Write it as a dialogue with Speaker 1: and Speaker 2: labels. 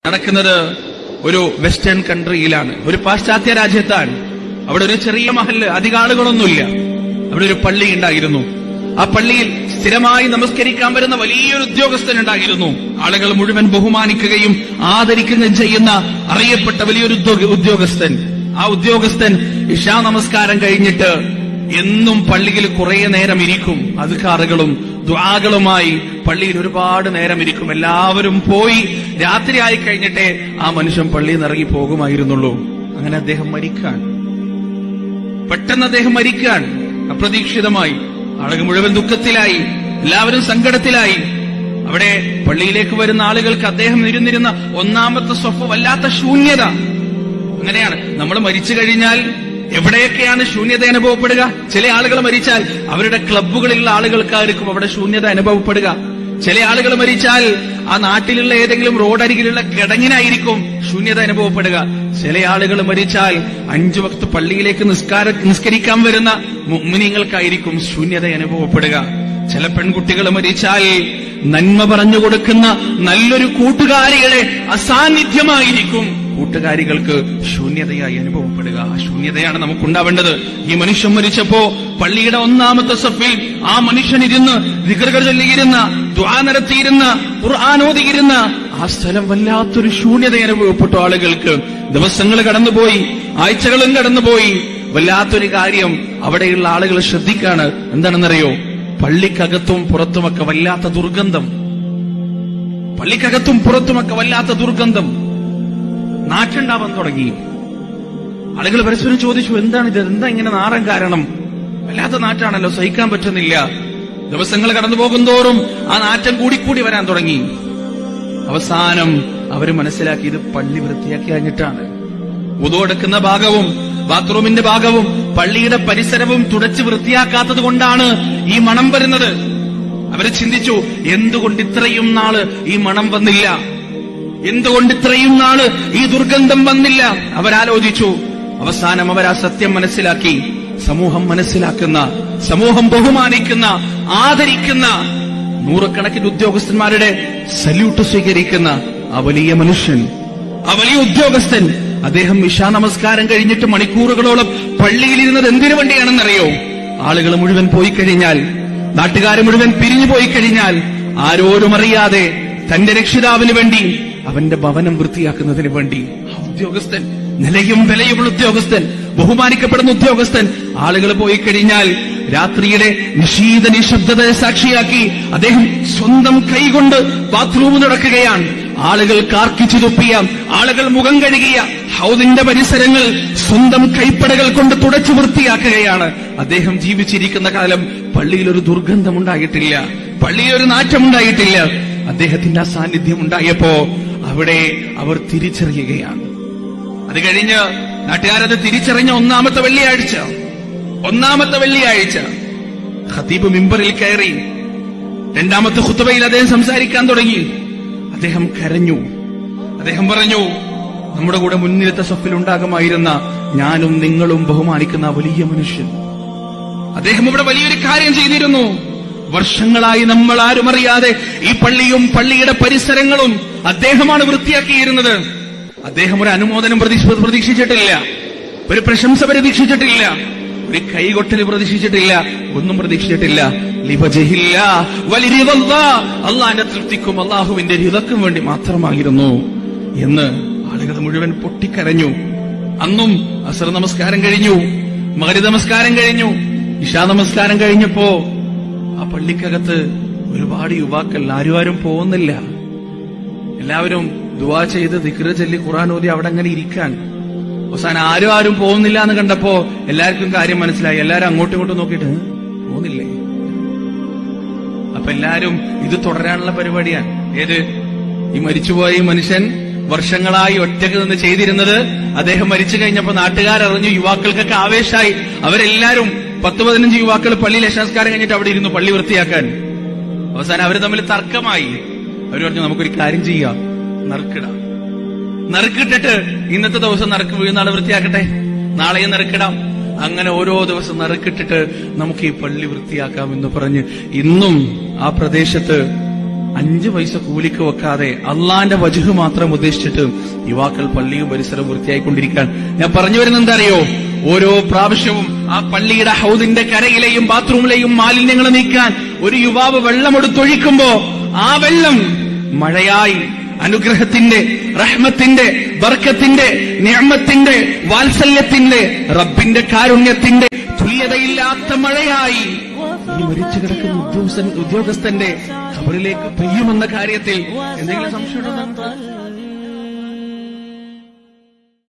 Speaker 1: നടക്കുന്നത് ഒരു വെസ്റ്റേൺ കൺട്രിയിലാണ് ഒരു പാശ്ചാത്യ രാജ്യത്താണ് അവിടെ ഒരു ചെറിയ മഹല് അധിക ആളുകളൊന്നുമില്ല അവിടെ ഒരു പള്ളി ഉണ്ടായിരുന്നു ആ പള്ളിയിൽ സ്ഥിരമായി നമസ്കരിക്കാൻ വരുന്ന വലിയൊരു ഉദ്യോഗസ്ഥൻ ഉണ്ടായിരുന്നു ആളുകൾ മുഴുവൻ ബഹുമാനിക്കുകയും ആദരിക്കുകയും ചെയ്യുന്ന അറിയപ്പെട്ട വലിയൊരു ഉദ്യോഗ- ഉദ്യോഗസ്ഥൻ ആ ഉദ്യോഗസ്ഥൻ ഇഷാ നമസ്കാരം കഴിഞ്ഞിട്ട് എന്നും പള്ളിയിൽ കുറെ നേരം ഇരിക്കും അധികാറുകളും ദ്വാകളുമായി പള്ളിയിൽ ഒരുപാട് നേരം ഇരിക്കും എല്ലാവരും പോയി രാത്രിയായി കഴിഞ്ഞിട്ടേ ആ മനുഷ്യൻ പള്ളിയിൽ നിന്ന് ഇറങ്ങി പോകുമായിരുന്നുള്ളൂ അങ്ങനെ അദ്ദേഹം മരിക്കാൻ പെട്ടെന്ന് അദ്ദേഹം മരിക്കാൻ അപ്രതീക്ഷിതമായി ആളുകൾ മുഴുവൻ ദുഃഖത്തിലായി എല്ലാവരും സങ്കടത്തിലായി അവിടെ പള്ളിയിലേക്ക് വരുന്ന ആളുകൾക്ക് അദ്ദേഹം ഇരുന്നിരുന്ന ഒന്നാമത്തെ സ്വഫ് വല്ലാത്ത ശൂന്യത അങ്ങനെയാണ് നമ്മൾ മരിച്ചു കഴിഞ്ഞാൽ എവിടെയൊക്കെയാണ് ശൂന്യത അനുഭവപ്പെടുക ചില ആളുകൾ മരിച്ചാൽ അവരുടെ ക്ലബ്ബുകളിലുള്ള ആളുകൾക്കായിരിക്കും അവിടെ ശൂന്യത അനുഭവപ്പെടുക ചില ആളുകൾ മരിച്ചാൽ ആ നാട്ടിലുള്ള ഏതെങ്കിലും റോഡരികിലുള്ള കിടങ്ങിനായിരിക്കും ശൂന്യത അനുഭവപ്പെടുക ചില ആളുകൾ മരിച്ചാൽ അഞ്ചു വക്ത് പള്ളിയിലേക്ക് നിസ്കാര നിസ്കരിക്കാൻ വരുന്ന മുഗ്മിനിങ്ങൾക്കായിരിക്കും ശൂന്യത അനുഭവപ്പെടുക ചില പെൺകുട്ടികൾ മരിച്ചാൽ നന്മ പറഞ്ഞു കൊടുക്കുന്ന നല്ലൊരു കൂട്ടുകാരികളെ അസാന്നിധ്യമായിരിക്കും കൂട്ടുകാരികൾക്ക് ശൂന്യതയായി അനുഭവപ്പെടുക ആ ശൂന്യതയാണ് നമുക്കുണ്ടാവേണ്ടത് ഈ മനുഷ്യൻ മരിച്ചപ്പോ പള്ളിയുടെ ഒന്നാമത്തെ സഫിൽ ആ മനുഷ്യൻ ഇരുന്ന് വികൃകൾ ചൊല്ലിയിരുന്ന ദ്വാ നടത്തിയിരുന്ന ഖുർആാനോദിയിരുന്ന ആ സ്ഥലം വല്ലാത്തൊരു ശൂന്യത അനുഭവപ്പെട്ടു ആളുകൾക്ക് ദിവസങ്ങൾ കടന്നുപോയി ആഴ്ചകളും കടന്നുപോയി വല്ലാത്തൊരു കാര്യം അവിടെയുള്ള ആളുകൾ ശ്രദ്ധിക്കാണ് എന്താണെന്നറിയോ പള്ളിക്കകത്തും പുറത്തുമൊക്കെ വല്ലാത്ത ദുർഗന്ധം പള്ളിക്കകത്തും പുറത്തുമൊക്കെ വല്ലാത്ത ദുർഗന്ധം നാറ്റുണ്ടാവാൻ തുടങ്ങി ആളുകൾ പരസ്പരം ചോദിച്ചു എന്താണ് ഇത് എന്താ ഇങ്ങനെ നാറാൻ കാരണം വല്ലാത്ത നാറ്റാണല്ലോ സഹിക്കാൻ പറ്റുന്നില്ല ദിവസങ്ങൾ കടന്നു പോകുന്തോറും ആ നാറ്റം കൂടിക്കൂടി വരാൻ തുടങ്ങി അവസാനം അവര് മനസ്സിലാക്കി ഇത് പള്ളി വൃത്തിയാക്കി കഴിഞ്ഞിട്ടാണ് ഉതോടുക്കുന്ന ഭാഗവും ബാത്റൂമിന്റെ ഭാഗവും പള്ളിയുടെ പരിസരവും തുടച്ച് വൃത്തിയാക്കാത്തത് കൊണ്ടാണ് ഈ മണം വരുന്നത് അവര് ചിന്തിച്ചു എന്തുകൊണ്ട് ഇത്രയും നാള് ഈ മണം വന്നില്ല എന്തുകൊണ്ട് ഇത്രയും നാള് ഈ ദുർഗന്ധം വന്നില്ല അവരാലോചിച്ചു അവസാനം അവർ ആ സത്യം മനസ്സിലാക്കി സമൂഹം മനസ്സിലാക്കുന്ന സമൂഹം ബഹുമാനിക്കുന്ന ആദരിക്കുന്ന നൂറുകണക്കിന് ഉദ്യോഗസ്ഥന്മാരുടെ സല്യൂട്ട് സ്വീകരിക്കുന്ന ആ വലിയ മനുഷ്യൻ ആ വലിയ ഉദ്യോഗസ്ഥൻ അദ്ദേഹം ഇഷാ നമസ്കാരം കഴിഞ്ഞിട്ട് മണിക്കൂറുകളോളം പള്ളിയിലിരുന്നത് എന്തിനു വേണ്ടിയാണെന്നറിയോ ആളുകൾ മുഴുവൻ പോയി കഴിഞ്ഞാൽ നാട്ടുകാർ മുഴുവൻ പിരിഞ്ഞു പോയി കഴിഞ്ഞാൽ ആരോരും അറിയാതെ തന്റെ രക്ഷിതാവിന് വേണ്ടി അവന്റെ ഭവനം വൃത്തിയാക്കുന്നതിന് വേണ്ടി ആ ഉദ്യോഗസ്ഥൻ നിലയും വിലയുമുള്ള ഉദ്യോഗസ്ഥൻ ബഹുമാനിക്കപ്പെടുന്ന ഉദ്യോഗസ്ഥൻ ആളുകൾ പോയി കഴിഞ്ഞാൽ രാത്രിയിലെ നിശീത നിശബ്ദതയെ സാക്ഷിയാക്കി അദ്ദേഹം സ്വന്തം കൈകൊണ്ട് ബാത്റൂം നടക്കുകയാണ് ആളുകൾ കാർക്കിച്ചു തുപ്പിയ ആളുകൾ മുഖം കഴുകിയ ഹൗദിന്റെ പരിസരങ്ങൾ സ്വന്തം കൈപ്പടകൾ കൊണ്ട് തുടച്ചു വൃത്തിയാക്കുകയാണ് അദ്ദേഹം ജീവിച്ചിരിക്കുന്ന കാലം പള്ളിയിൽ ഒരു ദുർഗന്ധം ഉണ്ടായിട്ടില്ല പള്ളിയിൽ ഒരു നാറ്റം ഉണ്ടായിട്ടില്ല അദ്ദേഹത്തിന്റെ ആ സാന്നിധ്യം ഉണ്ടായപ്പോ അവിടെ അവർ തിരിച്ചറിയുകയാണ് അത് കഴിഞ്ഞ് നാട്ടുകാരത് തിരിച്ചറിഞ്ഞ ഒന്നാമത്തെ വെള്ളിയാഴ്ച ഒന്നാമത്തെ വെള്ളിയാഴ്ച ഖതീബ് മിമ്പറിൽ കയറി രണ്ടാമത്തെ ഖുത്തുബയിൽ അദ്ദേഹം സംസാരിക്കാൻ തുടങ്ങി അദ്ദേഹം കരഞ്ഞു അദ്ദേഹം പറഞ്ഞു നമ്മുടെ കൂടെ മുന്നിലത്തെ സഫിൽ ഉണ്ടാകുമായിരുന്ന ഞാനും നിങ്ങളും ബഹുമാനിക്കുന്ന ആ വലിയ മനുഷ്യൻ അദ്ദേഹം ഇവിടെ വലിയൊരു കാര്യം ചെയ്തിരുന്നു വർഷങ്ങളായി നമ്മൾ ആരും അറിയാതെ ഈ പള്ളിയും പള്ളിയുടെ പരിസരങ്ങളും അദ്ദേഹമാണ് വൃത്തിയാക്കിയിരുന്നത് അദ്ദേഹം ഒരു അനുമോദനം പ്രതീക്ഷ- പ്രതീക്ഷിച്ചിട്ടില്ല ഒരു പ്രശംസ പ്രതീക്ഷിച്ചിട്ടില്ല ഒരു കൈകൊട്ടൽ പ്രതീക്ഷിച്ചിട്ടില്ല ഒന്നും പ്രതീക്ഷിച്ചിട്ടില്ല ലിവജഹില്ല വലിരിവല്ല അള്ളാന്റെ തൃപ്തിക്കും അള്ളാഹുവിന്റെ രിതക്കും വേണ്ടി മാത്രമായിരുന്നു എന്ന് ആളുകൾ മുഴുവൻ പൊട്ടിക്കരഞ്ഞു അന്നും അസർ നമസ്കാരം കഴിഞ്ഞു മകരി നമസ്കാരം കഴിഞ്ഞു ഇഷാ നമസ്കാരം കഴിഞ്ഞപ്പോ ആ പള്ളിക്കകത്ത് ഒരുപാട് യുവാക്കൾ ആരും ആരും പോകുന്നില്ല എല്ലാവരും ദുവാ ചെയ്ത് ദിക്ര ചൊല്ലി ഖുറാൻ ഓതി അവിടെ അങ്ങനെ ഇരിക്കാൻ അവസാനം ആരും ആരും പോകുന്നില്ല എന്ന് കണ്ടപ്പോ എല്ലാവർക്കും കാര്യം മനസ്സിലായി എല്ലാരും അങ്ങോട്ടും ഇങ്ങോട്ടും നോക്കിയിട്ട് "ഏ? പോകുന്നില്ലേ അപ്പൊ എല്ലാരും ഇത് തുടരാനുള്ള പരിപാടിയാണ് ഏത് ഈ മരിച്ചുപോയ ഈ മനുഷ്യൻ വർഷങ്ങളായി ഒറ്റക്ക് നിന്ന് ചെയ്തിരുന്നത് അദ്ദേഹം മരിച്ചു കഴിഞ്ഞപ്പോ നാട്ടുകാരറിഞ്ഞു യുവാക്കൾക്കൊക്കെ ആവേശായി അവരെല്ലാരും പത്ത് പതിനഞ്ച് യുവാക്കൾ പള്ളി ലക്ഷാസ്കാരം കഴിഞ്ഞിട്ട് അവിടെ ഇരുന്നു പള്ളി വൃത്തിയാക്കാൻ അവസാനം അവർ തമ്മിൽ തർക്കമായി അവർ പറഞ്ഞു നമുക്കൊരു കാര്യം ചെയ്യാം നറുക്കിടാം നറുക്കിട്ടിട്ട് ഇന്നത്തെ ദിവസം നറുക്ക് വീഴുന്നാളെ വൃത്തിയാക്കട്ടെ നാളെയും നറുക്കിടാം അങ്ങനെ ഓരോ ദിവസം നറുക്കിട്ടിട്ട് നമുക്ക് ഈ പള്ളി വൃത്തിയാക്കാം എന്ന് പറഞ്ഞ് ഇന്നും ആ പ്രദേശത്ത് അഞ്ചു പൈസ കൂലിക്ക് വെക്കാതെ അള്ളാന്റെ വജുഹ് മാത്രം ഉദ്ദേശിച്ചിട്ട് യുവാക്കൾ പള്ളിയും പരിസരവും വൃത്തിയായിക്കൊണ്ടിരിക്കാൻ ഞാൻ പറഞ്ഞു വരുന്നത് എന്താ അറിയോ ഓരോ പ്രാവശ്യവും ആ പള്ളിയുടെ ഹൗദിന്റെ കരയിലെയും ബാത്റൂമിലെയും മാലിന്യങ്ങൾ നീക്കാൻ ഒരു യുവാവ് വെള്ളമെടുത്തൊഴിക്കുമ്പോ ആ വെള്ളം മഴയായി അനുഗ്രഹത്തിന്റെ റഹ്മത്തിന്റെ ബർക്കത്തിന്റെ നിയമത്തിന്റെ വാത്സല്യത്തിന്റെ റബ്ബിന്റെ കാരുണ്യത്തിന്റെ തുല്യതയില്ലാത്ത മഴയായി ഈ മരിച്ചു കിടക്കുന്ന ഉദ്യോഗസ്ഥൻ ഉദ്യോഗസ്ഥന്റെ ഖബറിലേക്ക് പെയ്യുമെന്ന കാര്യത്തിൽ എന്തെങ്കിലും സംശയമുണ്ടോ